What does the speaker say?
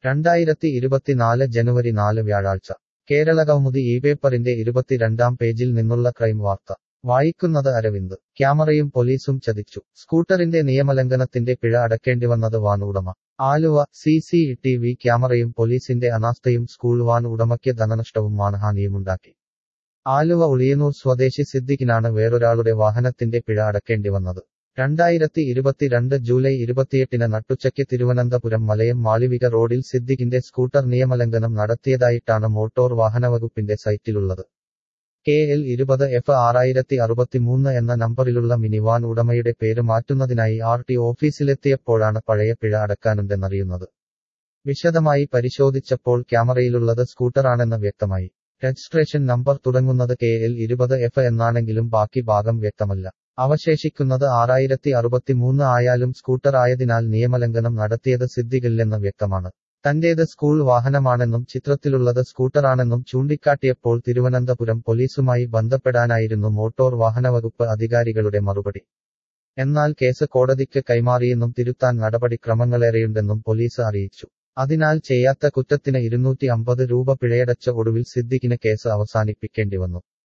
രണ്ടായിരത്തി ഇരുപത്തിനാല് ജനുവരി നാല് വ്യാഴാഴ്ച കേരള കൗമുദി ഈ പേപ്പറിന്റെ ഇരുപത്തിരണ്ടാം പേജിൽ നിന്നുള്ള ക്രൈം വാർത്ത വായിക്കുന്നത് അരവിന്ദ് ക്യാമറയും പോലീസും ചതിച്ചു സ്കൂട്ടറിന്റെ നിയമലംഘനത്തിന്റെ പിഴ അടക്കേണ്ടിവന്നത് വാൻ ഉടമ Aluva C C T V ക്യാമറയും പോലീസിന്റെ അനാസ്ഥയും സ്കൂൾ വാൻ ഉടമയ്ക്ക് ധനനഷ്ടവും മാനഹാനിയുമുണ്ടാക്കി ആലുവ ഉളിയന്നൂർ സ്വദേശി സിദ്ദിഖിനാണ് വേറൊരാളുടെ വാഹനത്തിന്റെ പിഴ അടക്കേണ്ടി വന്നത് രണ്ടായിരത്തി ഇരുപത്തിരണ്ട് ജൂലൈ ഇരുപത്തിയെട്ടിന് നട്ടുച്ചയ്ക്ക് തിരുവനന്തപുരം മലയം മാളിവിക റോഡിൽ സിദ്ദിഖിന്റെ സ്കൂട്ടർ നിയമലംഘനം നടത്തിയതായിട്ടാണ് മോട്ടോർ വാഹനവകുപ്പിന്റെ സൈറ്റിലുള്ളത് കെ എൽ ഇരുപത് എഫ് ആറായിരത്തി അറുപത്തിമൂന്ന് എന്ന നമ്പറിലുള്ള മിനിവാൻ ഉടമയുടെ പേര് മാറ്റുന്നതിനായി ആർ ടി ഓഫീസിലെത്തിയപ്പോഴാണ് പഴയ പിഴ അടക്കാനുണ്ടെന്നറിയുന്നത് വിശദമായി പരിശോധിച്ചപ്പോൾ ക്യാമറയിലുള്ളത് സ്കൂട്ടറാണെന്ന് വ്യക്തമായി രജിസ്ട്രേഷൻ നമ്പർ തുടങ്ങുന്നത് കെ എൽ ഇരുപത് എഫ് എന്നാണെങ്കിലും ബാക്കി ഭാഗം വ്യക്തമല്ല അവശേഷിക്കുന്നത് ആറായിരത്തി അറുപത്തിമൂന്ന് ആയാലും സ്കൂട്ടർ ആയതിനാൽ നിയമലംഘനം നടത്തിയത് സിദ്ധികില്ലെന്ന് വ്യക്തമാണ് തന്റേത് സ്കൂൾ വാഹനമാണെന്നും ചിത്രത്തിലുള്ളത് സ്കൂട്ടറാണെന്നും ചൂണ്ടിക്കാട്ടിയപ്പോൾ തിരുവനന്തപുരം പോലീസുമായി ബന്ധപ്പെടാനായിരുന്നു മോട്ടോർ വാഹനവകുപ്പ് അധികാരികളുടെ മറുപടി എന്നാൽ കേസ് കോടതിക്ക് കൈമാറിയെന്നും തിരുത്താൻ നടപടിക്രമങ്ങളേറെയുണ്ടെന്നും പോലീസ് അറിയിച്ചു അതിനാൽ ചെയ്യാത്ത കുറ്റത്തിന് ഇരുന്നൂറ്റി അമ്പത് രൂപ പിഴയടച്ച ഒടുവിൽ സിദ്ദിഖിന് കേസ് അവസാനിപ്പിക്കേണ്ടി വന്നു